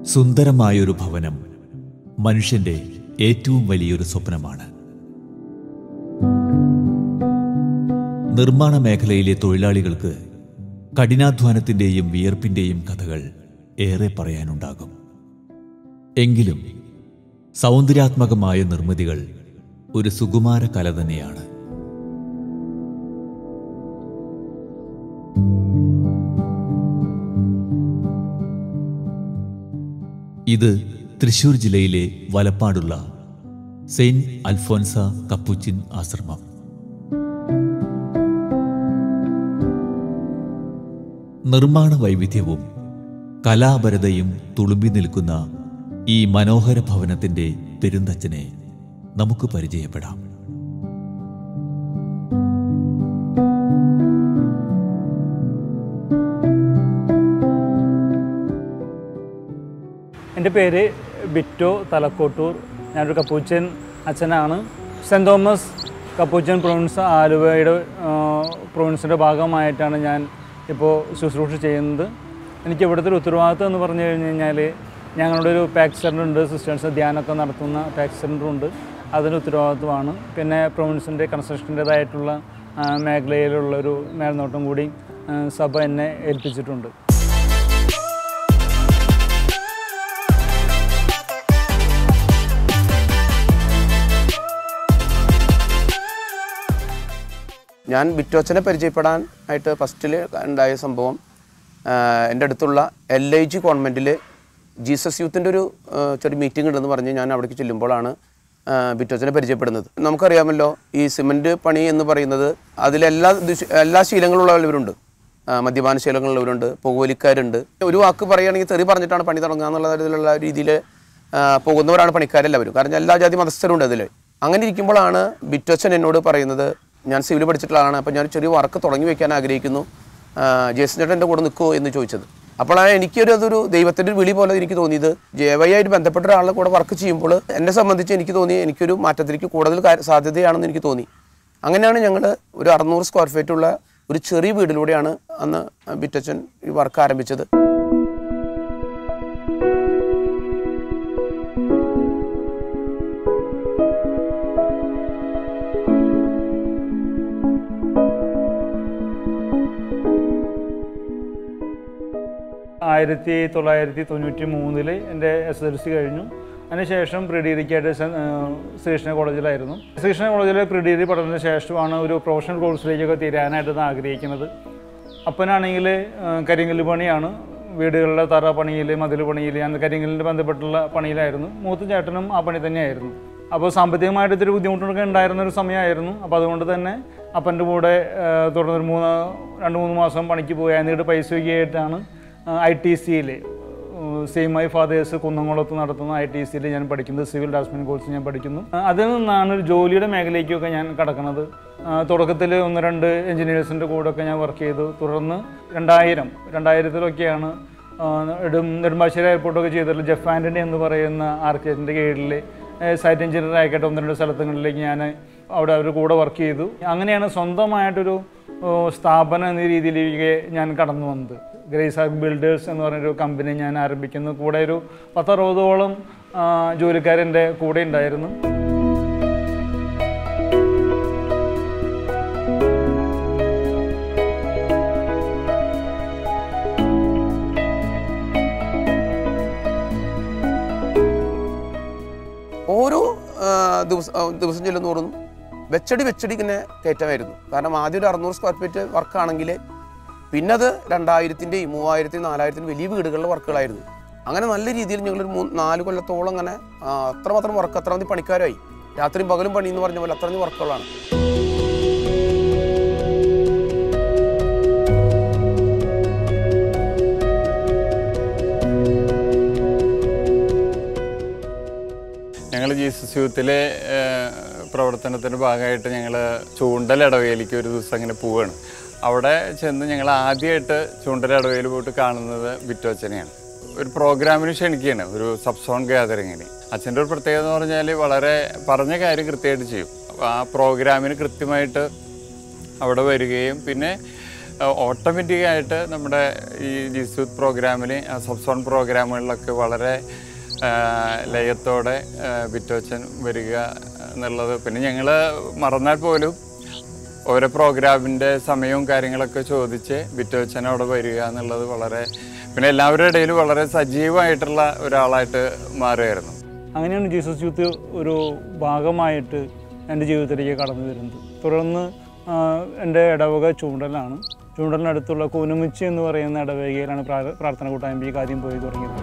സുന്ദരമായൊരു ഭവനം മനുഷ്യന്റെ ഏറ്റവും വലിയൊരു സ്വപ്നമാണ് നിർമ്മാണ മേഖലയിലെ തൊഴിലാളികൾക്ക് കഠിനാധ്വാനത്തിന്റെയും വിയർപ്പിന്റെയും കഥകൾ ഏറെ പറയാനുണ്ടാകും എങ്കിലും സൗന്ദര്യാത്മകമായ നിർമ്മിതികൾ ഒരു സുകുമാര കല തന്നെയാണ് ഇത് തൃശൂർ ജില്ലയിലെ വലപ്പാടുള്ള സെയിന്റ് അൽഫോൻസ കപ്പുച്ചിൻ ആശ്രമം നിർമ്മാണ വൈവിധ്യവും കലാപരതയും തുളുമ്പി നിൽക്കുന്ന ഈ മനോഹര ഭവനത്തിന്റെ പെരുന്തച്ഛനെ നമുക്ക് പരിചയപ്പെടാം എൻ്റെ പേര് ബിറ്റോ തലക്കോട്ടൂർ ഞാനൊരു കപ്പൂച്ചൻ അച്ഛനാണ് സെൻറ് തോമസ് കപ്പൂച്ചൻ പ്രൊവിൻസ് ആലുവയുടെ പ്രൊവിൻസിൻ്റെ ഭാഗമായിട്ടാണ് ഞാൻ ഇപ്പോൾ ശുശ്രൂഷ ചെയ്യുന്നത് എനിക്ക് ഇവിടുത്തെ ഒരു ഉത്തരവാദിത്വം എന്ന് പറഞ്ഞു കഴിഞ്ഞ് കഴിഞ്ഞാൽ ഞങ്ങളുടെ ഒരു പാക്ക് സെൻ്റർ ഉണ്ട് സിസ്റ്റേഴ്സ് ധ്യാനമൊക്കെ നടത്തുന്ന പാക്ക് സെൻ്റർ ഉണ്ട് അതിന് ഉത്തരവാദിത്വമാണ് പിന്നെ പ്രൊവിൻസിൻ്റെ കൺസ്ട്രക്ഷൻ്റേതായിട്ടുള്ള മേഖലയിലുള്ളൊരു മേൽനോട്ടം കൂടി ആ, സഭ എന്നെ ഏൽപ്പിച്ചിട്ടുണ്ട് ഞാൻ ബിറ്റോച്ചനെ പരിചയപ്പെടാൻ ആയിട്ട് ഫസ്റ്റിൽ ഉണ്ടായ സംഭവം ആ, എൻ്റെ അടുത്തുള്ള എൽ ഐ ജി കോൺവെൻറ്റിൽ ജീസസ് യൂത്തിൻ്റെ ഒരു ആ, ചെറിയ മീറ്റിംഗ് ഉണ്ടെന്ന് പറഞ്ഞ് ഞാൻ അവിടേക്ക് ചെല്ലുമ്പോഴാണ് ആ, ബിറ്റോച്ചനെ പരിചയപ്പെടുന്നത് നമുക്കറിയാമല്ലോ ഈ സിമൻറ്റ് പണി എന്ന് പറയുന്നത് അതിലെല്ലാ ദുശ- എല്ലാ ശീലങ്ങളുള്ളവരുണ്ട് ആ, മദ്യപാന ശീലങ്ങളുള്ളവരുണ്ട് പുകവലിക്കാരുണ്ട് ഒരു വാക്ക് പറയുകയാണെങ്കിൽ തെറി പറഞ്ഞിട്ടാണ് പണി തുടങ്ങുക എന്നുള്ള തരത്തിലുള്ള രീതിയിൽ പോകുന്നവരാണ് പണിക്കാരെല്ലാവരും കാരണം എല്ലാ ജാതി മതസ്ഥരുണ്ട് അതിൽ അങ്ങനെ ഇരിക്കുമ്പോഴാണ് ബിറ്റോച്ചൻ എന്നോട് പറയുന്നത് ഞാൻ സിവിൽ പഠിച്ചിട്ടുള്ള ആളാണ് അപ്പോൾ ഞാൻ ചെറിയ വർക്ക് തുടങ്ങി വെക്കാൻ ആഗ്രഹിക്കുന്നു ആ, ജേസൺ ചേട്ടൻ എൻ്റെ കൂടെ നിൽക്കുമോ എന്ന് ചോദിച്ചത് അപ്പോഴാണ് എനിക്കൊരു അതൊരു ദൈവത്തിൻ്റെ ഒരു വിളി പോലെ എനിക്ക് തോന്നിയത് ജേവയായിട്ട് ബന്ധപ്പെട്ട ഒരാളുടെ കൂടെ വർക്ക് ചെയ്യുമ്പോൾ എന്നെ സംബന്ധിച്ച് എനിക്ക് തോന്നി എനിക്കൊരു മാറ്റത്തിലേക്ക് കൂടുതൽ കാര്യ- സാധ്യതയാണെന്ന് എനിക്ക് തോന്നി അങ്ങനെയാണ് ഞങ്ങൾ ഒരു അറുന്നൂറ് സ്ക്വയർ ഫീറ്റ് ഉള്ള ഒരു ചെറിയ വീടിലൂടെയാണ് അന്ന് ബിറ്റച്ചൻ ഈ വർക്ക് ആരംഭിച്ചത് ആയിരത്തി തൊള്ളായിരത്തി തൊണ്ണൂറ്റി മൂന്നിൽ എൻ്റെ എസ് എൽ സി കഴിഞ്ഞു അതിനുശേഷം പ്രീ ഡിഗ്രിക്കായിട്ട് സെൻ- ആ, ശ്രീകൃഷ്ണ കോളേജിലായിരുന്നു ശ്രീകൃഷ്ണ കോളേജിലെ പ്രീ ഡിഗ്രി പഠനത്തിന് ശേഷമാണ് ഒരു പ്രൊഫഷണൽ കോഴ്സിലേക്കൊക്കെ തീരാനായിട്ട് ഞാൻ ആഗ്രഹിക്കുന്നത് അപ്പനാണെങ്കിൽ കരിങ്കല്ല് പണിയാണ് വീടുകളിലെ തറ പണിയിൽ മതിൽ പണിയിൽ ഞാൻ കരിങ്കല്ലിൻ്റെ ബന്ധപ്പെട്ടുള്ള പണിയിലായിരുന്നു മൂത്ത ചേട്ടനും ആ പണി തന്നെയായിരുന്നു അപ്പോൾ സാമ്പത്തികമായിട്ട് ഇത്തിരി ബുദ്ധിമുട്ടൊക്കെ ഉണ്ടായിരുന്ന ഒരു സമയമായിരുന്നു അപ്പോൾ അതുകൊണ്ട് തന്നെ അപ്പൻ്റെ കൂടെ ആ, തുടർന്നൊരു മൂന്ന് രണ്ട് മൂന്ന് മാസം പണിക്ക് പോയി എന്നിട്ട് പൈസ ആയിട്ടാണ് ഐ ടി സിയിൽ സെയിം ഐ ഫാദേഴ്സ് കുന്നംകുളത്ത് നടത്തുന്ന ഐ ടി സിയിൽ ഞാൻ പഠിക്കുന്നത് സിവിൽ ഡാസ്മിൻ കോഴ്സ് ഞാൻ പഠിക്കുന്നു ആ, അതിൽ നിന്നാണ് ഒരു ജോലിയുടെ മേഖലയ്ക്കൊക്കെ ഞാൻ കടക്കുന്നത് തുടക്കത്തിൽ ഒന്ന് രണ്ട് എൻജിനീയേഴ്സിൻ്റെ കൂടെയൊക്കെ ഞാൻ വർക്ക് ചെയ്തു തുടർന്ന് രണ്ടായിരം രണ്ടായിരത്തിലൊക്കെയാണ് ആ, നെടും നെടുമ്പാശ്ശേരി എയർപോർട്ടൊക്കെ ചെയ്തിട്ടുള്ള ജെഫ് ആൻ്റണി എന്ന് പറയുന്ന ആർക്കിടെക്റ്റിൻ്റെ കീഴിൽ സൈറ്റ് എഞ്ചിനീയർ ആയിക്കോട്ടെ ഒന്ന് രണ്ട് സ്ഥലങ്ങളിലേക്ക് ഞാൻ അവിടെ അവർ കൂടെ വർക്ക് ചെയ്തു അങ്ങനെയാണ് സ്വന്തമായിട്ടൊരു ഓ, സ്ഥാപനം എന്ന രീതിയിലേക്ക് ഞാൻ കടന്നു വന്നത് ഗ്രേസ് ആർക്ക് ബിൽഡേഴ്സ് എന്ന് പറഞ്ഞൊരു കമ്പനി ഞാൻ ആരംഭിക്കുന്നു കൂടെ ഒരു പത്തറുപതോളം ആ, ജോലിക്കാരെൻ്റെ കൂടെ ഉണ്ടായിരുന്നു ഓരോ ആ, ദിവസം ആ, ദിവസം ചെല്ലുന്നോറും വെച്ചടി വെച്ചടി ഇങ്ങനെ കയറ്റമായിരുന്നു കാരണം ആദ്യം ഒരു അറുന്നൂറ് സ്ക്വയർ ഫീറ്റ് വർക്കാണെങ്കിൽ പിന്നെ അത് രണ്ടായിരത്തിൻ്റെയും മൂവായിരത്തി നാലായിരത്തിൻ്റെ വലിയ വീടുകളിലെ വർക്കുകളായിരുന്നു അങ്ങനെ നല്ല രീതിയിൽ ഞങ്ങളൊരു മൂന്ന് നാല് കൊല്ലത്തോളം അങ്ങനെ ആ, അത്രമാത്രം വർക്ക് അത്ര മതി പണിക്കാരായി രാത്രിയും പകലും പണി എന്ന് പറഞ്ഞ പോലെ അത്രയും വർക്കുകളാണ് ഞങ്ങൾ ജീസസ് യൂത്തിലെ ഏഹ്, പ്രവർത്തനത്തിൻ്റെ ഭാഗമായിട്ട് ഞങ്ങൾ ചൂണ്ടൽ ഇടവേലിക്ക് ഒരു ദിവസം അങ്ങനെ പോവുകയാണ് അവിടെ ചെന്ന് ഞങ്ങൾ ആദ്യമായിട്ട് ചൂണ്ടൽ ഇടവേൽ പോയിട്ട് കാണുന്നത് ബിറ്റോച്ചനെയാണ് ഒരു പ്രോഗ്രാമിന് ക്ഷണിക്കുകയാണ് ഒരു സബ് സോൺ ഗ്യാതറിങ്ങിന് അച്ഛൻ്റെ ഒരു പ്രത്യേകത എന്ന് പറഞ്ഞാൽ വളരെ പറഞ്ഞ കാര്യം കൃത്യമായിട്ട് ചെയ്യും ആ പ്രോഗ്രാമിന് കൃത്യമായിട്ട് അവിടെ വരികയും പിന്നെ ഓട്ടോമാറ്റിക്കായിട്ട് നമ്മുടെ ഈ ജിസൂത്ത് പ്രോഗ്രാമിൽ സബ്സോൺ പ്രോഗ്രാമുകളിലൊക്കെ വളരെ ആ, ലയത്തോടെ ആ, ബിറ്റോച്ചൻ വരിക എന്നുള്ളത് പിന്നെ ഞങ്ങൾ മറന്നാൽ പോലും ഓരോ പ്രോഗ്രാമിൻ്റെ സമയവും കാര്യങ്ങളൊക്കെ ചോദിച്ച് ബിറ്റോച്ചൻ അവിടെ വരിക എന്നുള്ളത് വളരെ പിന്നെ എല്ലാവരുടെ ഇടയിൽ വളരെ സജീവമായിട്ടുള്ള ഒരാളായിട്ട് മാറുമായിരുന്നു അങ്ങനെയാണ് ജീസസ് യൂത്ത് ഒരു ഭാഗമായിട്ട് എൻ്റെ ജീവിതത്തിലേക്ക് കടന്നു വരുന്നത് തുടർന്ന് ആ, എൻ്റെ ഇടവക ചൂണ്ടലാണ് ചൂണ്ടലിനടുത്തുള്ള കൂനുമിച്ചി എന്ന് പറയുന്ന ഇടവകയിലാണ് പ്രാ- പ്രാർത്ഥന കൂട്ടായ്മയ്ക്ക് ആദ്യം പോയി തുടങ്ങിയത്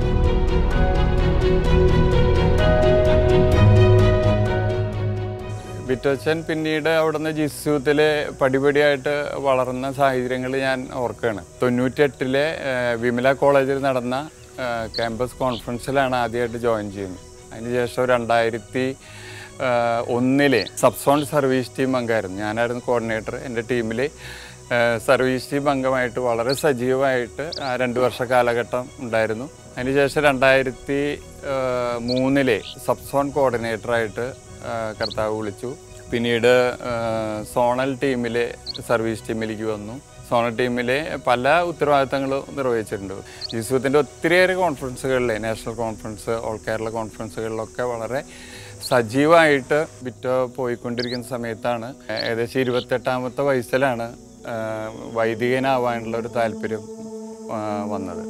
ബിറ്റോച്ചൻ പിന്നീട് അവിടുന്ന് ജിസ്യൂത്തിൽ പടിപടിയായിട്ട് വളർന്ന സാഹചര്യങ്ങൾ ഞാൻ ഓർക്കുകയാണ് തൊണ്ണൂറ്റെട്ടിലെ ഏഹ്, വിമല കോളേജിൽ നടന്ന ഏഹ്, ക്യാമ്പസ് കോൺഫറൻസിലാണ് ആദ്യമായിട്ട് ജോയിൻ ചെയ്യുന്നത് അതിനുശേഷം രണ്ടായിരത്തി ഏഹ്, ഒന്നിലെ സബ്സോൺ സർവീസ് ടീം അംഗമായിരുന്നു ഞാനായിരുന്നു കോർഡിനേറ്റർ എൻ്റെ ടീമിൽ സർവീസ് ടീം അംഗമായിട്ട് വളരെ സജീവമായിട്ട് ആ രണ്ട് വർഷ കാലഘട്ടം ഉണ്ടായിരുന്നു അതിനുശേഷം രണ്ടായിരത്തി ഏഹ്, മൂന്നിലെ സബ്സോൺ കോർഡിനേറ്ററായിട്ട് ആ, കർത്താവ് വിളിച്ചു പിന്നീട് ആ, സോണൽ ടീമിലെ സർവീസ് ടീമിലേക്ക് വന്നു സോണൽ ടീമിലെ പല ഉത്തരവാദിത്തങ്ങളും നിർവഹിച്ചിട്ടുണ്ട് ജിസുവിൻ്റെ ഒത്തിരിയേറെ കോൺഫറൻസുകളിൽ നാഷണൽ കോൺഫറൻസ് ഓൾ കേരള കോൺഫറൻസുകളിലൊക്കെ വളരെ സജീവമായിട്ട് ബിറ്റോ പോയിക്കൊണ്ടിരിക്കുന്ന സമയത്താണ് ഏകദേശം ഇരുപത്തെട്ടാമത്തെ വയസ്സിലാണ് ആ, വൈദികനാവാനുള്ള ഒരു താല്പര്യം ആ, വന്നത്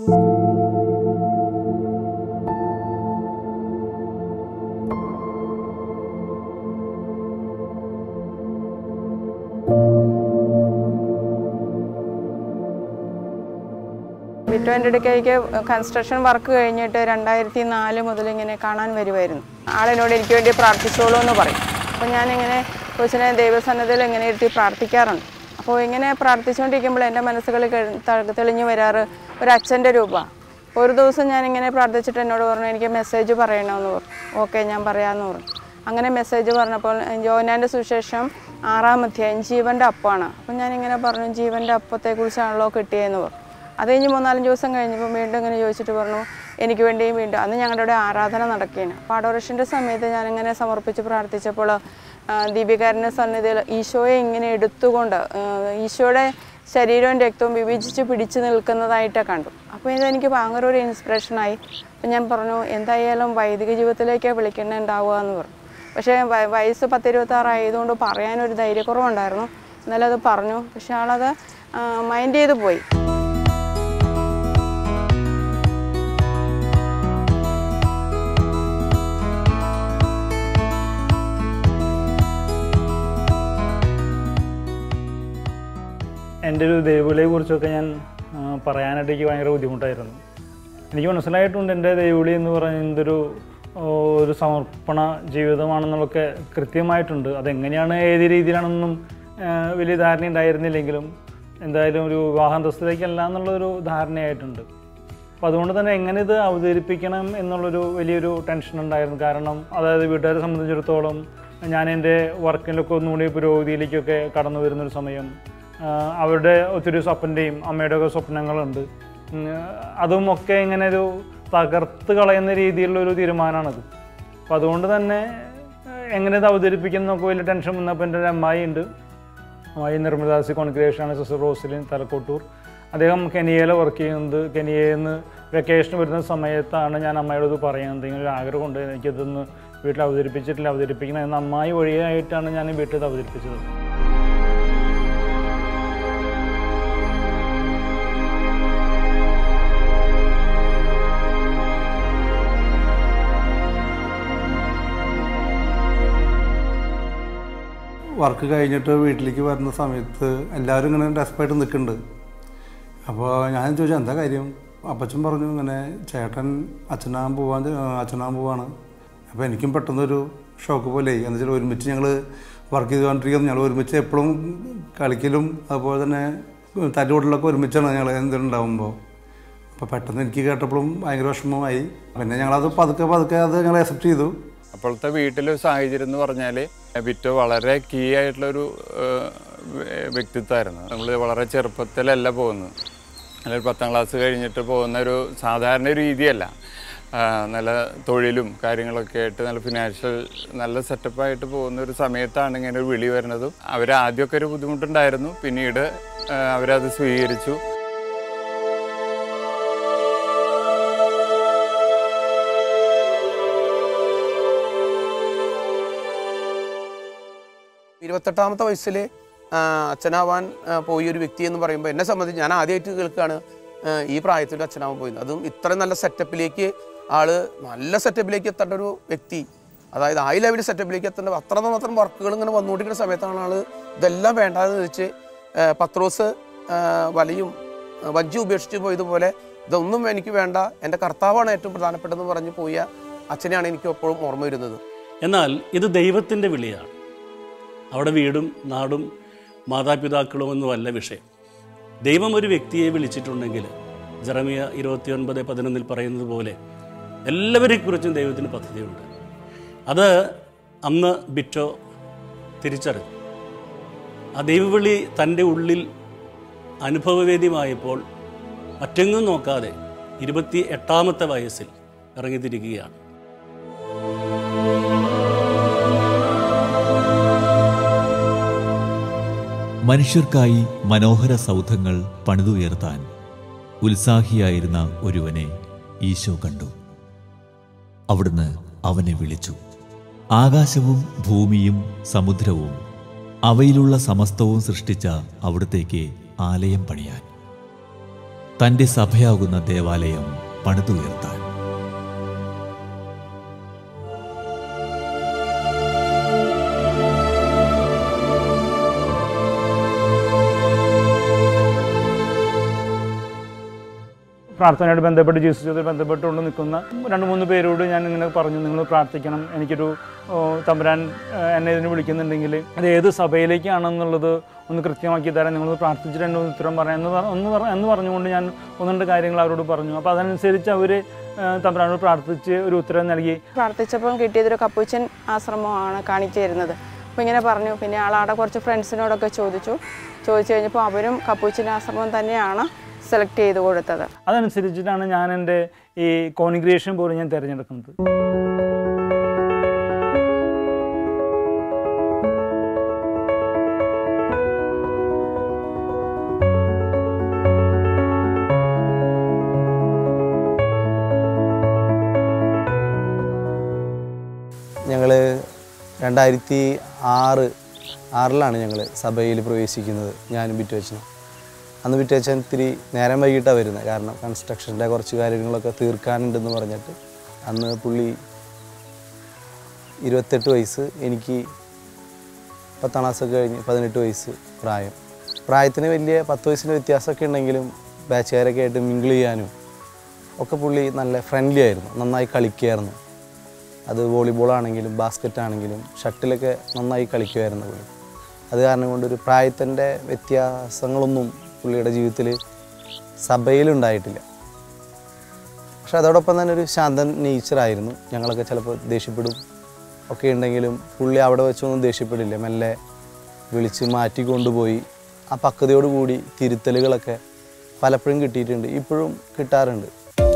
ബിറ്റോൻ്റെ അടുക്കേക്ക് കൺസ്ട്രക്ഷൻ വർക്ക് കഴിഞ്ഞിട്ട് രണ്ടായിരത്തി നാല് മുതൽ ഇങ്ങനെ കാണാൻ വരുമായിരുന്നു ആളിനോട് എനിക്ക് വേണ്ടി പ്രാർത്ഥിച്ചോളൂ എന്ന് പറയും അപ്പോൾ ഞാനിങ്ങനെ കൊച്ചിനെ ദൈവസന്നദ്ധയിൽ ഇങ്ങനെ ഇരുത്തി പ്രാർത്ഥിക്കാറുണ്ട് അപ്പോൾ ഇങ്ങനെ പ്രാർത്ഥിച്ചുകൊണ്ടിരിക്കുമ്പോൾ എൻ്റെ മനസ്സുകളിൽ കഴി- ത- തെളിഞ്ഞു വരാറ് ഒരു അച്ഛൻ്റെ രൂപ ഒരു ദിവസം ഞാനിങ്ങനെ പ്രാർത്ഥിച്ചിട്ട് എന്നോട് പറഞ്ഞു എനിക്ക് മെസ്സേജ് പറയണമെന്ന് പറഞ്ഞു ഓക്കെ ഞാൻ പറയാമെന്ന് പറഞ്ഞു അങ്ങനെ മെസ്സേജ് പറഞ്ഞപ്പോൾ ജോനാൻ്റെ സുശേഷം ആറാം അധ്യായം ജീവൻ്റെ അപ്പമാണ് അപ്പം ഞാനിങ്ങനെ പറഞ്ഞു ജീവൻ്റെ അപ്പത്തെക്കുറിച്ചാണല്ലോ കിട്ടിയതെന്ന് പറഞ്ഞു അത് കഴിഞ്ഞ് മൂന്നാലഞ്ച് ദിവസം കഴിഞ്ഞപ്പോൾ വീണ്ടും ഇങ്ങനെ ചോദിച്ചിട്ട് പറഞ്ഞു എനിക്ക് വേണ്ടിയും വീണ്ടും അന്ന് ഞങ്ങളുടെ ഇവിടെ ആരാധന നടക്കുകയാണ് അപ്പോൾ അഡോറേഷൻ്റെ സമയത്ത് ഞാനിങ്ങനെ സമർപ്പിച്ച് പ്രാർത്ഥിച്ചപ്പോൾ ആ, ദീപികാരൻ്റെ സന്നിധിയിൽ ഈശോയെ ഇങ്ങനെ എടുത്തുകൊണ്ട് ആ, ഈശോയുടെ ശരീരവും രക്തവും വിഭജിച്ച് പിടിച്ചു നിൽക്കുന്നതായിട്ട് കണ്ടു അപ്പോൾ ഇതെനിക്ക് ഭയങ്കര ഒരു ഇൻസ്പിറേഷനായി അപ്പം ഞാൻ പറഞ്ഞു എന്തായാലും വൈദിക ജീവിതത്തിലേക്ക് വിളിക്കുന്നുണ്ടാവുക എന്ന് പറഞ്ഞു പക്ഷേ വ- വയസ്സ് പത്തിരുപത്താറായതുകൊണ്ട് പറയാനൊരു ധൈര്യക്കുറവുണ്ടായിരുന്നു എന്നാലും അത് പറഞ്ഞു പക്ഷെ ആളത് മൈൻഡ് ചെയ്ത് പോയി എൻ്റെ ഒരു ദൈവവിളിയെ കുറിച്ചൊക്കെ ഞാൻ ആ, പറയാനായിട്ട് എനിക്ക് ഭയങ്കര ബുദ്ധിമുട്ടായിരുന്നു എനിക്ക് മനസ്സിലായിട്ടുണ്ട് എൻ്റെ ദൈവവിളി എന്ന് പറയുന്നത് ഒരു ഓ, ഒരു സമർപ്പണ ജീവിതമാണെന്നുള്ളതൊക്കെ കൃത്യമായിട്ടുണ്ട് അതെങ്ങനെയാണ് ഏത് രീതിയിലാണെന്നും ആ, വലിയ ധാരണ ഉണ്ടായിരുന്നില്ലെങ്കിലും എന്തായാലും ഒരു വിവാഹാന്തസ്ഥയിലേക്കല്ല എന്നുള്ളൊരു ധാരണയായിട്ടുണ്ട് അപ്പോൾ അതുകൊണ്ട് തന്നെ എങ്ങനെ ഇത് അവതരിപ്പിക്കണം എന്നുള്ളൊരു വലിയൊരു ടെൻഷൻ ഉണ്ടായിരുന്നു കാരണം അതായത് വീട്ടുകാരെ സംബന്ധിച്ചിടത്തോളം ഞാൻ എൻ്റെ വർക്കിലൊക്കെ ഒന്നുകൂടി പുരോഗതിയിലേക്കൊക്കെ കടന്നു വരുന്നൊരു സമയം ആ, അവരുടെ ഒത്തിരി സ്വപ്നൻ്റെയും അമ്മയുടെ ഒക്കെ സ്വപ്നങ്ങളുണ്ട് ഉം, അതും ഒക്കെ ഇങ്ങനെ ഒരു തകർത്ത് കളയുന്ന രീതിയിലുള്ള ഒരു തീരുമാനമാണത് അപ്പോൾ അതുകൊണ്ട് തന്നെ ഏഹ്, എങ്ങനെ ഇത് അവതരിപ്പിക്കുന്ന നമുക്ക് വലിയ ടെൻഷൻ വന്നപ്പോൾ എൻ്റെ ഒരു അമ്മായി ഉണ്ട് അമ്മായി നിർമ്മദാസി കോൺഗ്രേഷനാണ് സിസ്റ്റർ റോസിലിൻ തലക്കോട്ടൂർ അദ്ദേഹം കെനിയയിൽ വർക്ക് ചെയ്യുന്നത് കെനിയയിൽ നിന്ന് വെക്കേഷൻ വരുന്ന സമയത്താണ് ഞാൻ അമ്മയോട് ഇത് പറയുന്നത് ഇങ്ങനെ ഒരു ആഗ്രഹമുണ്ട് എനിക്കിതൊന്ന് വീട്ടിൽ അവതരിപ്പിച്ചിട്ടില്ല അവതരിപ്പിക്കണം എന്ന അമ്മായി വഴിയായിട്ടാണ് ഞാൻ ഈ വീട്ടിൽ ഇത് അവതരിപ്പിച്ചത് വർക്ക് കഴിഞ്ഞിട്ട് വീട്ടിലേക്ക് വരുന്ന സമയത്ത് എല്ലാവരും ഇങ്ങനെ ഡെസ്പായിട്ട് നിൽക്കുന്നുണ്ട് അപ്പോൾ ഞാൻ ചോദിച്ചു എന്താ കാര്യം അപ്പച്ചൻ പറഞ്ഞു ഇങ്ങനെ ചേട്ടൻ അച്ഛനാൻ പോവാൻ അച്ഛനാൻ പോവാണ് അപ്പോൾ എനിക്കും പെട്ടെന്നൊരു ഷോക്ക് പോലെ എന്ന് വെച്ചാൽ ഒരുമിച്ച് ഞങ്ങൾ വർക്ക് ചെയ്തുകൊണ്ടിരിക്കുന്നത് ഞങ്ങൾ ഒരുമിച്ച് എപ്പോഴും കളിക്കലും അതുപോലെ തന്നെ തല്ലുകൂടലൊക്കെ ഒരുമിച്ചാണ് ഞങ്ങൾ എന്തെങ്കിലും ഉണ്ടാകുമ്പോൾ അപ്പോൾ പെട്ടെന്ന് എനിക്ക് കേട്ടപ്പോഴും ഭയങ്കര വിഷമമായി പിന്നെ ഞങ്ങളത് പതുക്കെ പതുക്കെ അത് ഞങ്ങൾ അക്സെപ്റ്റ് ചെയ്തു അപ്പോഴത്തെ വീട്ടിലെ ഒരു സാഹചര്യം എന്ന് പറഞ്ഞാൽ ബിറ്റോ വളരെ കീ ആയിട്ടുള്ളൊരു ഏഹ്, വ്യ- വ്യക്തിത്വമായിരുന്നു നമ്മൾ വളരെ ചെറുപ്പത്തിലല്ല പോകുന്നത് അല്ലെങ്കിൽ പത്താം ക്ലാസ് കഴിഞ്ഞിട്ട് പോകുന്ന ഒരു സാധാരണ ഒരു രീതിയല്ല ആ, നല്ല തൊഴിലും കാര്യങ്ങളൊക്കെ ആയിട്ട് നല്ല ഫിനാൻഷ്യൽ നല്ല സെറ്റപ്പായിട്ട് പോകുന്ന ഒരു സമയത്താണ് ഇങ്ങനെ ഒരു വിളി വരുന്നതും അവർ ആദ്യമൊക്കെ ഒരു ബുദ്ധിമുട്ടുണ്ടായിരുന്നു പിന്നീട് ആ, അവരത് സ്വീകരിച്ചു ഇരുപത്തെട്ടാമത്തെ വയസ്സിൽ അച്ഛനാവാൻ ആ, പോയ ഒരു വ്യക്തി എന്ന് പറയുമ്പോൾ എന്നെ സംബന്ധിച്ച് ഞാൻ ആദ്യമായിട്ട് കേൾക്കുകയാണ് ആ, ഈ പ്രായത്തിൽ അച്ഛനാവാൻ പോയത് അതും ഇത്രയും നല്ല സെറ്റപ്പിലേക്ക് ആള് നല്ല സെറ്റപ്പിലേക്ക് എത്തേണ്ട ഒരു വ്യക്തി അതായത് ഹൈ ലെവൽ സെറ്റപ്പിലേക്ക് എത്തേണ്ട അത്ര മാത്രം വർക്കുകൾ ഇങ്ങനെ വന്നുകൊണ്ടിരിക്കുന്ന സമയത്താണ് ആള് ഇതെല്ലാം വേണ്ടാന്ന് വെച്ച് ആ, പത്രോസ് ആ, വലയും ആ, വഞ്ചി ഉപേക്ഷിച്ച് പോയതുപോലെ ഇതൊന്നും എനിക്ക് വേണ്ട എൻ്റെ കർത്താവാണ് ഏറ്റവും പ്രധാനപ്പെട്ടതെന്ന് പറഞ്ഞ് പോയ അച്ഛനെയാണ് എനിക്ക് എപ്പോഴും ഓർമ്മ വരുന്നത് എന്നാൽ ഇത് ദൈവത്തിൻ്റെ വിളിയാണ് അവിടെ വീടും നാടും മാതാപിതാക്കളും ഒന്നുമല്ല വിഷയം ദൈവം ഒരു വ്യക്തിയെ വിളിച്ചിട്ടുണ്ടെങ്കിൽ ജറമിയ ഇരുപത്തിയൊൻപത് പതിനൊന്നിൽ പറയുന്നത് പോലെ എല്ലാവരെക്കുറിച്ചും ദൈവത്തിന് പദ്ധതിയുണ്ട് അത് അന്ന് ബിറ്റോ തിരിച്ചറിഞ്ഞു ആ ദൈവവിളി തൻ്റെ ഉള്ളിൽ അനുഭവവേദ്യമായപ്പോൾ മറ്റെങ്ങും നോക്കാതെ ഇരുപത്തി എട്ടാമത്തെ വയസ്സിൽ ഇറങ്ങിത്തിരിക്കുകയാണ് മനുഷ്യർക്കായി മനോഹര സൗധങ്ങൾ പണിതുയർത്താൻ ഉത്സാഹിയായിരുന്ന ഒരുവനെ ഈശോ കണ്ടു അവിടുന്ന് അവനെ വിളിച്ചു ആകാശവും ഭൂമിയും സമുദ്രവും അവയിലുള്ള സമസ്തവും സൃഷ്ടിച്ച അവിടത്തേക്ക് ആലയം പണിയാൻ തന്റെ സഭയാകുന്ന ദേവാലയം പണിതുയർത്താൻ പ്രാർത്ഥനയായിട്ട് ബന്ധപ്പെട്ട് ജീസസുമായി ബന്ധപ്പെട്ടുകൊണ്ട് നിൽക്കുന്ന രണ്ട് മൂന്ന് പേരോട് ഞാൻ ഇങ്ങനെ പറഞ്ഞു നിങ്ങൾ പ്രാർത്ഥിക്കണം എനിക്കൊരു ഓ, തമ്പുരാൻ ഏ, എന്നെ ഇതിന് വിളിക്കുന്നുണ്ടെങ്കിൽ അത് ഏത് സഭയിലേക്കാണെന്നുള്ളത് ഒന്ന് കൃത്യമാക്കി തരാൻ നിങ്ങൾ പ്രാർത്ഥിച്ചിട്ട് രണ്ട് മൂന്ന് ഉത്തരം പറയാം എന്ന് പറ- ഒന്ന് പറ- എന്ന് പറഞ്ഞുകൊണ്ട് ഞാൻ ഒന്ന് രണ്ട് കാര്യങ്ങൾ അവരോട് പറഞ്ഞു അപ്പോൾ അതനുസരിച്ച് അവർ തമ്പുരാനോട് പ്രാർത്ഥിച്ച് ഒരു ഉത്തരം നൽകി പ്രാർത്ഥിച്ചപ്പോൾ കിട്ടിയതൊരു കപ്പൂച്ചൻ ആശ്രമമാണ് കാണിച്ചു തരുന്നത് അപ്പോൾ ഇങ്ങനെ പറഞ്ഞു പിന്നെ ആളവിടെ കുറച്ച് ഫ്രണ്ട്സിനോടൊക്കെ ചോദിച്ചു ചോദിച്ചു കഴിഞ്ഞപ്പോൾ അവരും കപ്പൂച്ചൻ ആശ്രമം തന്നെയാണ് സെലക്ട് ചെയ്ത് കൊടുത്തത് അതനുസരിച്ചിട്ടാണ് ഞാൻ എൻ്റെ ഈ കോൺഗ്രിയേഷൻ പോലും ഞാൻ തിരഞ്ഞെടുക്കുന്നത് ഞങ്ങൾ രണ്ടായിരത്തി ആറ് ആറിലാണ് ഞങ്ങൾ സഭയിൽ പ്രവേശിക്കുന്നത് ഞാനും ബിറ്റുവച്ചനും അന്ന് ബിറ്റുവച്ചൻ ഇത്തിരി നേരം വൈകിട്ടാണ് വരുന്നത് കാരണം കൺസ്ട്രക്ഷൻ്റെ കുറച്ച് കാര്യങ്ങളൊക്കെ തീർക്കാനുണ്ടെന്ന് പറഞ്ഞിട്ട് അന്ന് പുള്ളി ഇരുപത്തെട്ട് വയസ്സ് എനിക്ക് പത്താം ക്ലാസ്സൊക്കെ കഴിഞ്ഞ് പതിനെട്ട് വയസ്സ് പ്രായം പ്രായത്തിന് വലിയ പത്ത് വയസ്സിൻ്റെ വ്യത്യാസമൊക്കെ ഉണ്ടെങ്കിലും ബാച്ചുകാരൊക്കെ ആയിട്ട് മിങ്കിൾ ചെയ്യാനും ഒക്കെ പുള്ളി നല്ല ഫ്രണ്ട്ലി ആയിരുന്നു നന്നായി കളിക്കുമായിരുന്നു അത് വോളിബോൾ ആണെങ്കിലും ബാസ്ക്കറ്റ് ആണെങ്കിലും ഷട്ടിലൊക്കെ നന്നായി കളിക്കുമായിരുന്നു പുള്ളി അത് കാരണം കൊണ്ട് ഒരു പ്രായത്തിൻ്റെ വ്യത്യാസങ്ങളൊന്നും പുള്ളിയുടെ ജീവിതത്തിൽ സഭയിലുണ്ടായിട്ടില്ല പക്ഷെ അതോടൊപ്പം തന്നെ ഒരു ശാന്തൻ നേച്ചറായിരുന്നു ഞങ്ങളൊക്കെ ചിലപ്പോൾ ദേഷ്യപ്പെടും ഒക്കെ ഉണ്ടെങ്കിലും പുള്ളി അവിടെ വെച്ചൊന്നും ദേഷ്യപ്പെടില്ല മെല്ലെ വിളിച്ച് മാറ്റി കൊണ്ടുപോയി ആ പക്വതയോടുകൂടി തിരുത്തലുകളൊക്കെ പലപ്പോഴും കിട്ടിയിട്ടുണ്ട് ഇപ്പോഴും കിട്ടാറുണ്ട്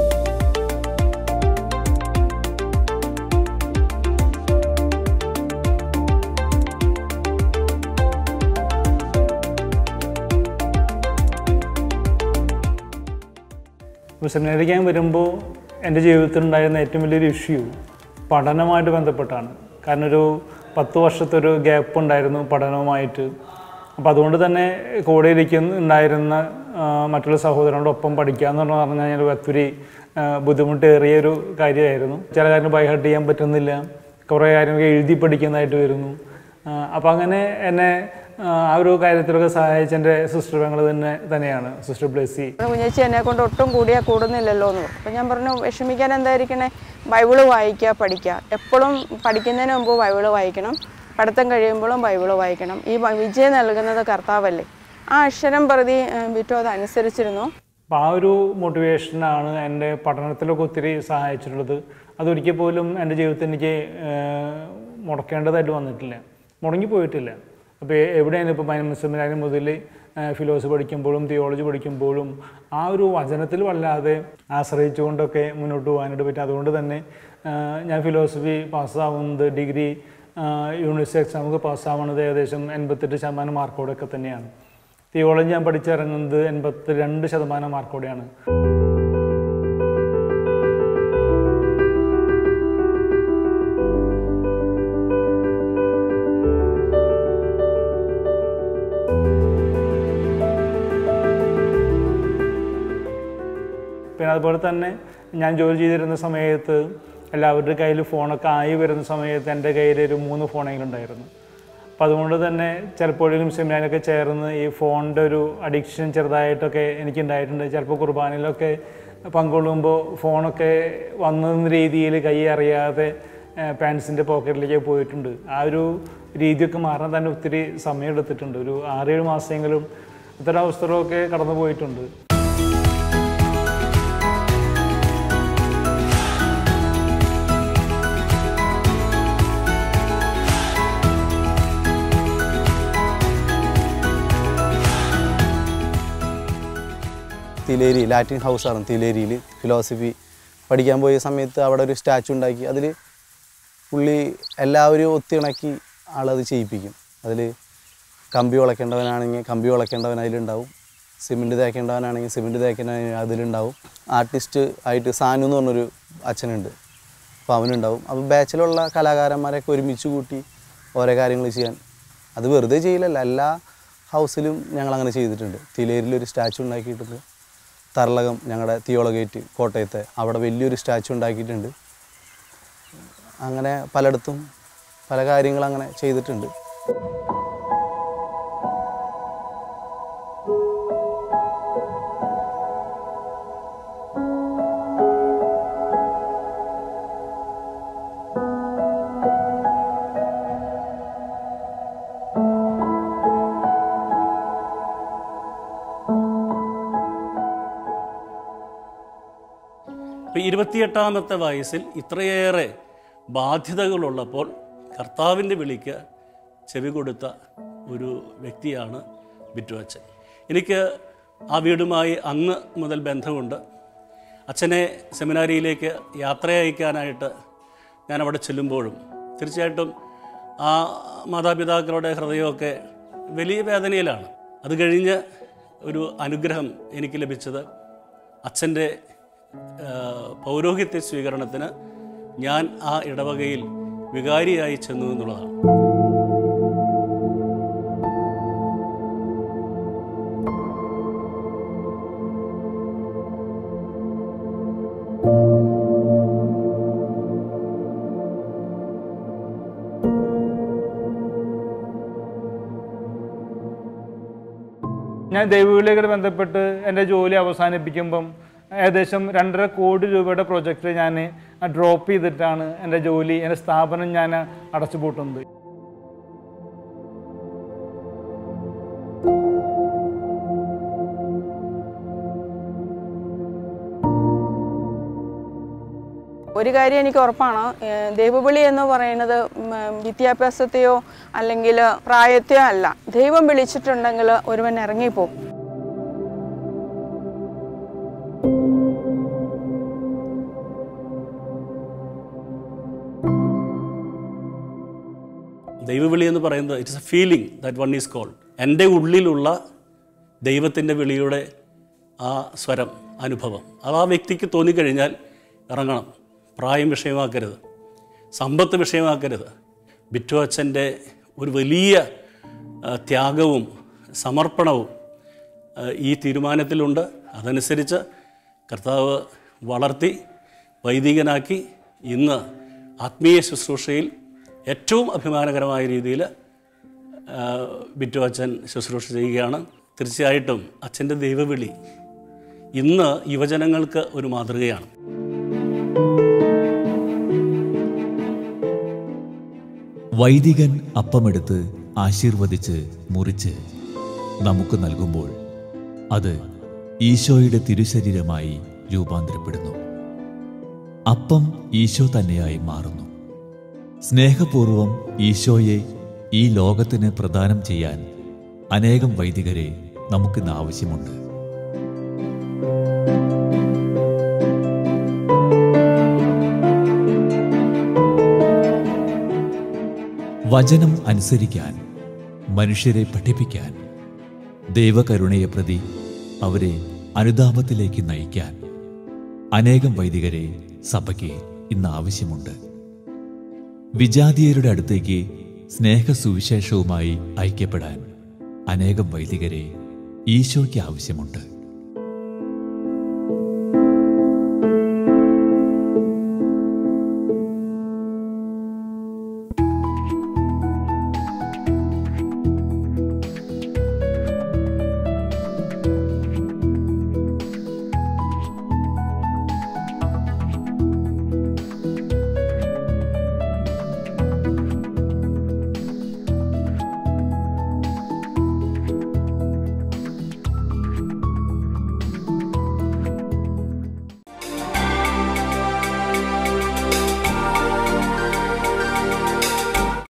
ഇപ്പോൾ സെമിനാരിക്കാൻ വരുമ്പോൾ എൻ്റെ ജീവിതത്തിൽ ഉണ്ടായിരുന്ന ഏറ്റവും വലിയൊരു ഇഷ്യൂ പഠനവുമായിട്ട് ബന്ധപ്പെട്ടാണ് കാരണം ഒരു പത്ത് വർഷത്തെ ഒരു ഗ്യാപ്പ് ഉണ്ടായിരുന്നു പഠനവുമായിട്ട് അപ്പോൾ അതുകൊണ്ട് തന്നെ കൂടെ ഇരിക്കുന്ന ഉണ്ടായിരുന്ന ആ, മറ്റുള്ള സഹോദരനോടൊപ്പം പഠിക്കുക എന്ന് പറഞ്ഞു കഴിഞ്ഞാൽ ഒത്തിരി ആ, ബുദ്ധിമുട്ടേറിയ ഒരു കാര്യമായിരുന്നു ചില കാര്യങ്ങൾ ബൈഹാർട്ട് ചെയ്യാൻ പറ്റുന്നില്ല കുറേ കാര്യങ്ങൾ എഴുതി പഠിക്കുന്നതായിട്ട് വരുന്നു അപ്പോൾ അങ്ങനെ എന്നെ ആ, ആ ഒരു കാര്യത്തിലൊക്കെ സഹായിച്ച എൻ്റെ സിസ്റ്റർ പെങ്ങൾ തന്നെ തന്നെയാണ് സിസ്റ്റർ ബ്ലെസ്സി കുഞ്ഞേച്ചി എന്നെ കൊണ്ട് ഒട്ടും കൂടിയാൽ കൂടുന്നില്ലല്ലോ എന്ന് പറഞ്ഞു അപ്പോൾ ഞാൻ പറഞ്ഞു വിഷമിക്കാൻ എന്തായിരിക്കണേ ബൈബിള് വായിക്കുക പഠിക്കുക എപ്പോഴും പഠിക്കുന്നതിന് മുമ്പ് ബൈബിള് വായിക്കണം പഠിത്തം കഴിയുമ്പോഴും ബൈബിള് വായിക്കണം ഈ ബ- വിജയം നൽകുന്നത് കർത്താവല്ലേ ആ അക്ഷരം പ്രതി ഏഹ്, ബിറ്റു അത് അനുസരിച്ചിരുന്നു അപ്പോൾ ആ ഒരു മോട്ടിവേഷനാണ് എൻ്റെ പഠനത്തിലൊക്കെ ഒത്തിരി സഹായിച്ചിട്ടുള്ളത് അതൊരിക്കൽ പോലും എൻ്റെ ജീവിതത്തിൽ എനിക്ക് ഏഹ്, മുടക്കേണ്ടതായിട്ട് വന്നിട്ടില്ല മുടങ്ങിപ്പോയിട്ടില്ല അപ്പോൾ എവിടെയാണ് ഇപ്പോൾ മൈനമിസമിനായാലും മുതൽ ഫിലോസഫി പഠിക്കുമ്പോഴും തിയോളജി പഠിക്കുമ്പോഴും ആ ഒരു വചനത്തിൽ വല്ലാതെ ആശ്രയിച്ചുകൊണ്ടൊക്കെ മുന്നോട്ട് പോകാനായിട്ട് പറ്റും അതുകൊണ്ട് തന്നെ ആ, ഞാൻ ഫിലോസഫി പാസ്സാവുന്നത് ഡിഗ്രി യൂണിവേഴ്സിറ്റി എക്സാമൊക്കെ പാസ്സാവുന്നത് ഏകദേശം എൺപത്തെട്ട് ശതമാനം മാർക്കോടെയൊക്കെ തന്നെയാണ് തിയോളജി ഞാൻ പഠിച്ചിറങ്ങുന്നത് എൺപത്തി രണ്ട് ശതമാനം മാർക്കോടെയാണ് പിന്നെ അതുപോലെ തന്നെ ഞാൻ ജോലി ചെയ്തിരുന്ന സമയത്ത് എല്ലാവരുടെ കയ്യിൽ ഫോണൊക്കെ ആയി വരുന്ന സമയത്ത് എൻ്റെ കയ്യിൽ ഒരു മൂന്ന് ഫോണെങ്കിലും ഉണ്ടായിരുന്നു അപ്പം അതുകൊണ്ട് തന്നെ ചിലപ്പോഴെങ്കിലും സെമിനാറിലൊക്കെ ചേർന്ന് ഈ ഫോണിൻ്റെ ഒരു അഡിക്ഷൻ ചെറുതായിട്ടൊക്കെ എനിക്ക് ഉണ്ടായിട്ടുണ്ട് ചിലപ്പോൾ കുർബാനയിലൊക്കെ പങ്കൊള്ളുമ്പോൾ ഫോണൊക്കെ വന്ന രീതിയിൽ കൈ അറിയാതെ പാൻസിൻ്റെ പോക്കറ്റിലേക്ക് പോയിട്ടുണ്ട് ആ ഒരു രീതിയൊക്കെ മാറാൻ തന്നെ ഒത്തിരി സമയം എടുത്തിട്ടുണ്ട് ഒരു ആറേഴ് മാസമെങ്കിലും ഇത്തരം അവസ്ഥകളൊക്കെ കടന്നു പോയിട്ടുണ്ട് തിലേരി ലാറ്റിൻ ഹൗസാണ് തിലേരിയിൽ ഫിലോസഫി പഠിക്കാൻ പോയ സമയത്ത് അവിടെ ഒരു സ്റ്റാച്ചു ഉണ്ടാക്കി അതിൽ പുള്ളി എല്ലാവരും ഒത്തിണക്കി ആളത് ചെയ്യിപ്പിക്കും അതിൽ കമ്പി വളയ്ക്കേണ്ടവനാണെങ്കിൽ കമ്പി വളയ്ക്കേണ്ടവൻ അതിലുണ്ടാവും സിമെൻറ്റ് തേക്കേണ്ടവനാണെങ്കിൽ സിമെൻറ്റ് തേക്കേണ്ടവൻ അതിലുണ്ടാവും ആർട്ടിസ്റ്റ് ആയിട്ട് സാനു എന്ന് പറഞ്ഞൊരു അച്ഛനുണ്ട് അപ്പോൾ അവനുണ്ടാവും അപ്പോൾ ബാച്ചിലുള്ള കലാകാരന്മാരെയൊക്കെ ഒരുമിച്ച് കൂട്ടി ഓരോ കാര്യങ്ങൾ ചെയ്യാൻ അത് വെറുതെ ചെയ്യില്ലല്ല എല്ലാ ഹൗസിലും ഞങ്ങൾ അങ്ങനെ ചെയ്തിട്ടുണ്ട് തിലേരിൽ ഒരു സ്റ്റാച്ചു ഉണ്ടാക്കിയിട്ടുണ്ട് തർലകം ഞങ്ങളുടെ തിയോളഗേറ്റ് കോട്ടയത്തെ അവിടെ വലിയൊരു സ്റ്റാച്ചു ഉണ്ടാക്കിയിട്ടുണ്ട് അങ്ങനെ പലയിടത്തും പല കാര്യങ്ങൾ അങ്ങനെ ചെയ്തിട്ടുണ്ട് ഇപ്പം ഇരുപത്തിയെട്ടാമത്തെ വയസ്സിൽ ഇത്രയേറെ ബാധ്യതകളുള്ളപ്പോൾ കർത്താവിൻ്റെ വിളിക്ക് ചെവി കൊടുത്ത ഒരു വ്യക്തിയാണ് ബിറ്റു അച്ഛൻ എനിക്ക് ആ വീടുമായി അന്ന് മുതൽ ബന്ധമുണ്ട് അച്ഛനെ സെമിനാരിയിലേക്ക് യാത്ര അയക്കാനായിട്ട് ഞാൻ അവിടെ ചെല്ലുമ്പോഴും തീർച്ചയായിട്ടും ആ മാതാപിതാക്കളുടെ ഹൃദയമൊക്കെ വലിയ വേദനയിലാണ് അത് കഴിഞ്ഞ് ഒരു അനുഗ്രഹം എനിക്ക് ലഭിച്ചത് അച്ഛൻ്റെ ആ, പൗരോഹിത്യ സ്വീകരണത്തിന് ഞാൻ ആ ഇടവകയിൽ വികാരിയായി ചെന്നു എന്നുള്ളതാണ് ഞാൻ ദൈവവിളിയായിട്ട് ബന്ധപ്പെട്ട് എൻ്റെ ജോലി അവസാനിപ്പിക്കുമ്പം ഏകദേശം രണ്ടര കോടി രൂപയുടെ പ്രൊജക്റ്റ് ഞാൻ ഡ്രോപ്പ് ചെയ്തിട്ടാണ് എൻ്റെ ജോലി എൻ്റെ സ്ഥാപനം ഞാൻ അടച്ചുപൂട്ടുന്നത് ഒരു കാര്യം എനിക്ക് ഉറപ്പാണ് ഏഹ് ദൈവവിളി എന്ന് പറയുന്നത് ഉം, വിദ്യാഭ്യാസത്തെയോ അല്ലെങ്കിൽ പ്രായത്തെയോ അല്ല ദൈവം വിളിച്ചിട്ടുണ്ടെങ്കിൽ ഒരുവൻ ഇറങ്ങിപ്പോവും ദൈവവിളി എന്ന് പറയുന്നത് it's a feeling that one is called എൻ്റെ ഉള്ളിലുള്ള ദൈവത്തിൻ്റെ വിളിയുടെ ആ സ്വരം അനുഭവം അത് ആ വ്യക്തിക്ക് തോന്നിക്കഴിഞ്ഞാൽ ഇറങ്ങണം പ്രായം വിഷയമാക്കരുത് സമ്പത്ത് വിഷയമാക്കരുത് ബിറ്റു അച്ഛൻ്റെ ഒരു വലിയ ആ, ത്യാഗവും സമർപ്പണവും ആ, ഈ തീരുമാനത്തിലുണ്ട് അതനുസരിച്ച് കർത്താവ് വളർത്തി വൈദികനാക്കി ഇന്ന് ആത്മീയ ശുശ്രൂഷയിൽ ഏറ്റവും അഭിമാനകരമായ രീതിയിൽ ബിറ്റു അച്ഛൻ ശുശ്രൂഷ ചെയ്യുകയാണ് തീർച്ചയായിട്ടും അച്ഛൻ്റെ ദൈവവിളി ഇന്ന് യുവജനങ്ങൾക്ക് ഒരു മാതൃകയാണ് വൈദികൻ അപ്പമെടുത്ത് ആശീർവദിച്ച് മുറിച്ച് നമുക്ക് നൽകുമ്പോൾ അത് ഈശോയുടെ തിരുശരീരമായി രൂപാന്തരപ്പെടുന്നു അപ്പം ഈശോ തന്നെയായി മാറുന്നു സ്നേഹപൂർവം ഈശോയെ ഈ ലോകത്തിന് പ്രദാനം ചെയ്യാൻ അനേകം വൈദികരെ നമുക്കിന്ന് ആവശ്യമുണ്ട് വചനം അനുസരിക്കാൻ മനുഷ്യരെ പഠിപ്പിക്കാൻ ദൈവകരുണയെ പ്രതി അവരെ അനുതാപത്തിലേക്ക് നയിക്കാൻ അനേകം വൈദികരെ സഭയ്ക്ക് ഇന്ന് ആവശ്യമുണ്ട് വിജാതീയരുടെ അടുത്തേക്ക് സ്നേഹസുവിശേഷവുമായി ഐക്യപ്പെടാൻ അനേകം വൈദികരെ ഈശോയ്ക്ക് ആവശ്യമുണ്ട്